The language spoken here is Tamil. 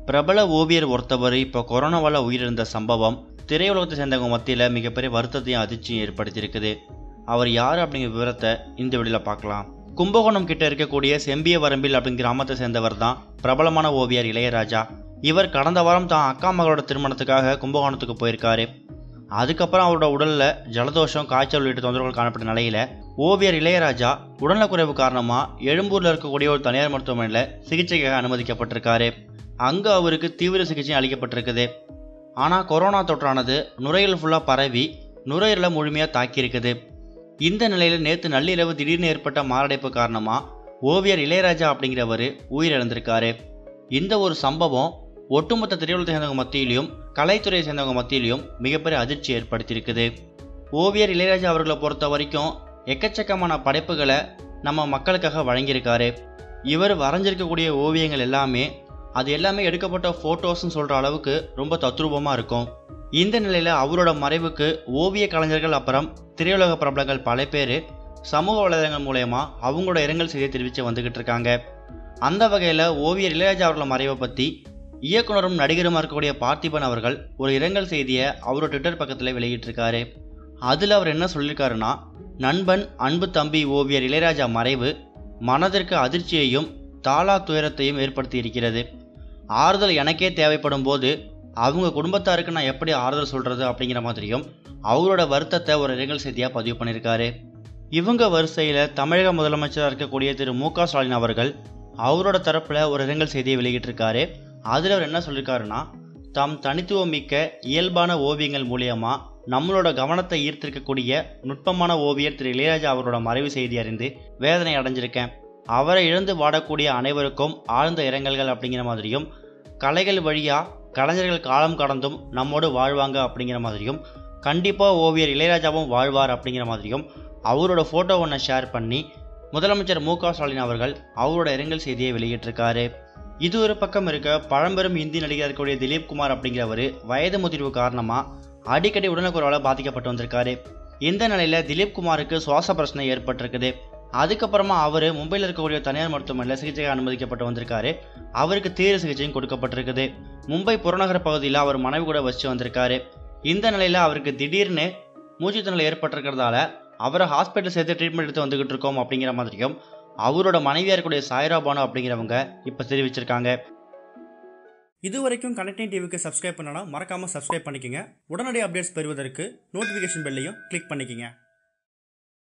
பிரபல ஓவியர் ஒருத்தவர் இப்போ கொரோனாவால் உயிரிழந்த சம்பவம் திரையுலகத்தை சேர்ந்தவங்க மத்தியில் மிகப்பெரிய வருத்தத்தையும் அதிர்ச்சியும் ஏற்படுத்தியிருக்குது அவர் யார் அப்படிங்கிற விவரத்தை இந்த வீடியோவில் பார்க்கலாம் கும்பகோணம் கிட்ட இருக்கக்கூடிய செம்பிய வரம்பில் அப்படிங்கிற கிராமத்தை சேர்ந்தவர் தான் பிரபலமான ஓவியர் இளையராஜா இவர் கடந்த வாரம் தான் அக்கா மகளோட திருமணத்துக்காக கும்பகோணத்துக்கு போயிருக்காரு அதுக்கப்புறம் அவரோட உடலில் ஜலதோஷம் காய்ச்சல் உள்ளிட்ட தொந்தரவுகள் காணப்பட்ட நிலையில் ஓவியர் இளையராஜா உடல்நலக்குறைவு காரணமாக எழும்பூரில் இருக்கக்கூடிய ஒரு தனியார் மருத்துவமனையில் சிகிச்சைக்காக அனுமதிக்கப்பட்டிருக்காரு அங்கே அவருக்கு தீவிர சிகிச்சை அளிக்கப்பட்டிருக்குது ஆனால் கொரோனா தொற்றானது நுரையீரல் ஃபுல்லாக பரவி நுரையீரலை முழுமையாக தாக்கியிருக்குது இந்த நிலையில் நேற்று நள்ளிரவு திடீர்னு ஏற்பட்ட மாரடைப்பு காரணமாக ஓவியர் இளையராஜா அப்படிங்கிறவர் உயிரிழந்திருக்காரு இந்த ஒரு சம்பவம் ஒட்டுமொத்த திரையுலகத்தை சேர்ந்தவங்க மத்தியிலையும் கலைத்துறையை சேர்ந்தவங்க மத்தியிலையும் மிகப்பெரிய அதிர்ச்சி ஏற்படுத்தியிருக்குது ஓவியர் இளையராஜா அவர்களை பொறுத்த வரைக்கும் எக்கச்சக்கமான படைப்புகளை நம்ம மக்களுக்காக வழங்கியிருக்காரு இவர் வரைஞ்சிருக்கக்கூடிய ஓவியங்கள் எல்லாமே அது எல்லாமே எடுக்கப்பட்ட ஃபோட்டோஸ்னு சொல்கிற அளவுக்கு ரொம்ப தத்ரூபமாக இருக்கும் இந்த நிலையில் அவரோட மறைவுக்கு ஓவிய கலைஞர்கள் அப்புறம் திரையுலக பிரபலங்கள் பல பேர் சமூக வலைதளங்கள் மூலயமா அவங்களோட இரங்கல் செய்தியை தெரிவித்து வந்துக்கிட்டு இருக்காங்க அந்த வகையில் ஓவியர் இளையராஜா அவர்களோட மறைவை பற்றி இயக்குனரும் நடிகருமா இருக்கக்கூடிய பார்த்திபன் அவர்கள் ஒரு இரங்கல் செய்தியை அவரோட ட்விட்டர் பக்கத்தில் வெளியிட்டிருக்காரு அதில் அவர் என்ன சொல்லியிருக்காருன்னா நண்பன் அன்பு தம்பி ஓவியர் இளையராஜா மறைவு மனதிற்கு அதிர்ச்சியையும் தாளா துயரத்தையும் ஏற்படுத்தி இருக்கிறது ஆறுதல் எனக்கே தேவைப்படும் போது அவங்க குடும்பத்தாருக்கு நான் எப்படி ஆறுதல் சொல்கிறது அப்படிங்கிற மாதிரியும் அவரோட வருத்தத்தை ஒரு இரங்கல் செய்தியாக பதிவு பண்ணியிருக்காரு இவங்க வரிசையில் தமிழக முதலமைச்சராக இருக்கக்கூடிய திரு மு க ஸ்டாலின் அவர்கள் அவரோட தரப்பில் ஒரு இரங்கல் செய்தியை வெளியிட்டிருக்காரு அதில் அவர் என்ன சொல்லியிருக்காருன்னா தம் தனித்துவம் மிக்க இயல்பான ஓவியங்கள் மூலியமா நம்மளோட கவனத்தை ஈர்த்திருக்கக்கூடிய நுட்பமான ஓவியர் திரு இளையராஜா அவரோட மறைவு செய்தி அறிந்து வேதனை அடைஞ்சிருக்கேன் அவரை இழந்து வாடக்கூடிய அனைவருக்கும் ஆழ்ந்த இரங்கல்கள் அப்படிங்கிற மாதிரியும் கலைகள் வழியாக கலைஞர்கள் காலம் கடந்தும் நம்மோடு வாழ்வாங்க அப்படிங்கிற மாதிரியும் கண்டிப்பாக ஓவியர் இளையராஜாவும் வாழ்வார் அப்படிங்கிற மாதிரியும் அவரோட ஃபோட்டோ ஒன்றை ஷேர் பண்ணி முதலமைச்சர் மு க ஸ்டாலின் அவர்கள் அவரோட இரங்கல் செய்தியை வெளியிட்டிருக்காரு இது ஒரு பக்கம் இருக்க பழம்பெரும் இந்தி நடிகர் இருக்கக்கூடிய திலீப் குமார் அப்படிங்கிறவர் வயது முதிர்வு காரணமாக அடிக்கடி உடனக்குறவால் பாதிக்கப்பட்டு வந்திருக்காரு இந்த நிலையில் திலீப் குமாருக்கு சுவாச பிரச்சனை ஏற்பட்டிருக்குது அதுக்கப்புறமா அவர் மும்பையில் இருக்கக்கூடிய தனியார் மருத்துவமனையில் சிகிச்சைக்கு அனுமதிக்கப்பட்டு வந்திருக்காரு அவருக்கு தீவிர சிகிச்சையும் கொடுக்கப்பட்டிருக்குது மும்பை புறநகர பகுதியில் அவர் மனைவி கூட வச்சு வந்திருக்காரு இந்த நிலையில் அவருக்கு திடீர்னு மூச்சுத்திணறல் ஏற்பட்டிருக்கிறதால அவரை ஹாஸ்பிட்டல் சேர்த்து ட்ரீட்மெண்ட் எடுத்து வந்துகிட்டு இருக்கோம் அப்படிங்கிற மாதிரியும் அவரோட மனைவியாக இருக்கக்கூடிய சாய்ரா பானு அப்படிங்கிறவங்க இப்போ தெரிவிச்சிருக்காங்க இது வரைக்கும் கனெக்டிங் டிவிக்கு சப்ஸ்கிரைப் பண்ணனா மறக்காமல் சப்ஸ்கிரைப் பண்ணிக்கங்க உடனடி அப்டேட்ஸ் பெறுவதற்கு நோட்டிஃபிகேஷன் பெல்லையும் கிளிக் பண்ணிக்கங்க